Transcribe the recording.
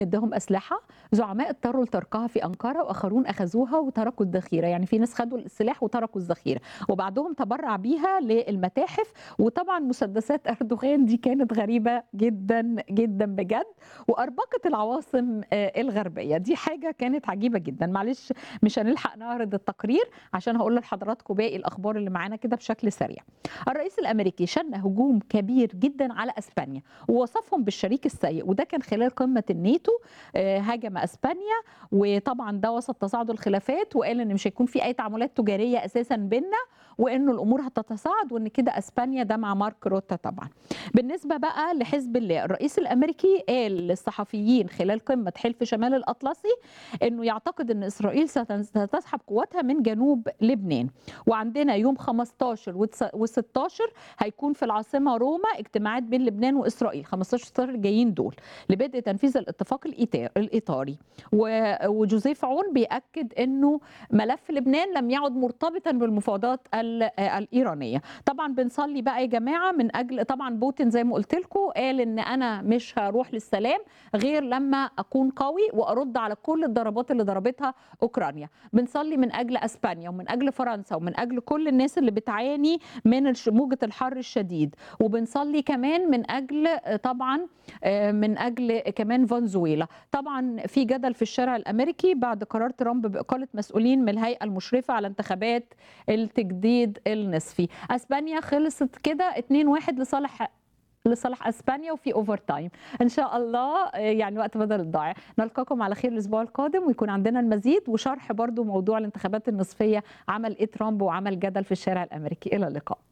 اداهم اسلحه زعماء اضطروا لتركها في انقره واخرون اخذوها وتركوا الذخيره يعني في ناس خدوا السلاح وتركوا الذخيره وبعضهم تبرع بيها للمتاحف وطبعا مسدسات اردوغان دي كانت غريبه جدا جدا بجد واربقت العواصم آه، الغربيه دي حاجه كانت عجيبه جدا معلش مش هنلحق نعرض التقرير عشان هقول لحضراتكم باقي الاخبار اللي معانا كده بشكل سريع الرئيس الامريكي شن هجوم كبير جدا على اسبانيا ووصفهم بالشريك السيء وده كان خلال قمه الناتو آه، هاجم اسبانيا وطبعا ده وسط تصاعد الخلافات وقال ان مش هيكون في اي تعاملات تجاريه اساسا بيننا وانه الامور هتتصاعد وان كده اسبانيا ده مع مارك روتا طبعا بالنسبه بقى لحزب الله الرئيس الامريكي قال للصحفيين خلال قمه حلف شمال الاطلسي انه يعتقد ان اسرائيل ستن- ستسحب قواتها من جنوب لبنان وعندنا يوم 15 و16 هيكون في العاصمه روما اجتماعات بين لبنان واسرائيل 15 16 جايين دول لبدء تنفيذ الاتفاق الإيتا- الاطاري و- وجوزيف عون بياكد انه ملف لبنان لم يعد مرتبطا بالمفاوضات ال- الايرانيه طبعا بنصلي بقى يا جماعه من اجل طبعا بوتين زي ما قلت لكم قال ان انا مش هروح للسلام غير لما اكون قوي وارد على كل الضربات اللي ضربتها اوكرانيا بنصلي من اجل اسبانيا ومن اجل فرنسا ومن اجل كل الناس اللي بتعاني من الش- موجه الحر الشديد وبنصلي كمان من اجل آه، طبعا آه، من اجل كمان فنزويلا طبعا في جدل في الشارع الامريكي بعد قرار ترامب باقاله مسؤولين من الهيئه المشرفه على انتخابات التجديد النصفي اسبانيا خلصت كده 2-1 لصالح لصالح اسبانيا وفي اوفر تايم ان شاء الله آه، يعني وقت بدل الضائع نلقاكم على خير الاسبوع القادم ويكون عندنا المزيد وشرح برضو موضوع الانتخابات النصفيه عمل ايه ترامب وعمل جدل في الشارع الامريكي الى اللقاء